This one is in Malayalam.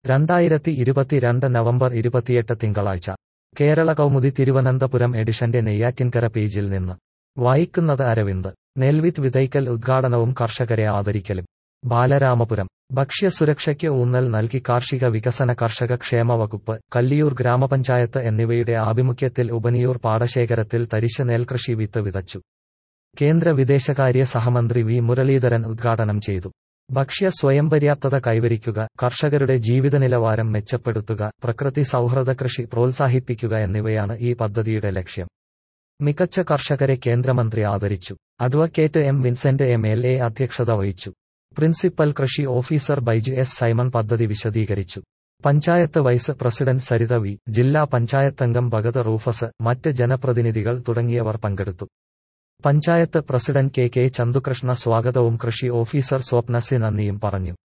രണ്ടായിരത്തി ഇരുപത്തിരണ്ട് നവംബർ ഇരുപത്തിയെട്ട് തിങ്കളാഴ്ച കേരള കൗമുദി തിരുവനന്തപുരം എഡിഷന്റെ നെയ്യാറ്റിൻകര പേജിൽ നിന്ന് വായിക്കുന്നത് അരവിന്ദ് നെൽവിത്ത് വിതയ്ക്കൽ ഉദ്ഘാടനവും കർഷകരെ ആദരിക്കലും ബാലരാമപുരം ഭക്ഷ്യസുരക്ഷയ്ക്ക് ഊന്നൽ നൽകി കാർഷിക വികസന കർഷക ക്ഷേമ വകുപ്പ് കല്ലിയൂർ ഗ്രാമപഞ്ചായത്ത് എന്നിവയുടെ ആഭിമുഖ്യത്തിൽ ഉപനിയൂർ പാടശേഖരത്തിൽ തരിശ് നെൽകൃഷി വിത്ത് വിതച്ചു കേന്ദ്ര വിദേശകാര്യ സഹമന്ത്രി വി മുരളീധരൻ ഉദ്ഘാടനം ചെയ്തു ഭക്ഷ്യ സ്വയം പര്യാപ്തത കൈവരിക്കുക കർഷകരുടെ ജീവിത നിലവാരം മെച്ചപ്പെടുത്തുക പ്രകൃതി സൗഹൃദ കൃഷി പ്രോത്സാഹിപ്പിക്കുക എന്നിവയാണ് ഈ പദ്ധതിയുടെ ലക്ഷ്യം മികച്ച കർഷകരെ കേന്ദ്രമന്ത്രി ആദരിച്ചു advocate M Vincent M L A അധ്യക്ഷത വഹിച്ചു പ്രിൻസിപ്പൽ കൃഷി ഓഫീസർ ബൈജു എസ് സൈമൺ പദ്ധതി വിശദീകരിച്ചു panchayat vice president Saritha V ജില്ലാ പഞ്ചായത്തംഗം ഭഗത് റൂഫസ് മറ്റ് ജനപ്രതിനിധികൾ തുടങ്ങിയവർ പങ്കെടുത്തു panchayat president K K Chanthukrishna സ്വാഗതവും കൃഷി ഓഫീസർ സ്വപ്ന സി നന്ദിയും പറഞ്ഞു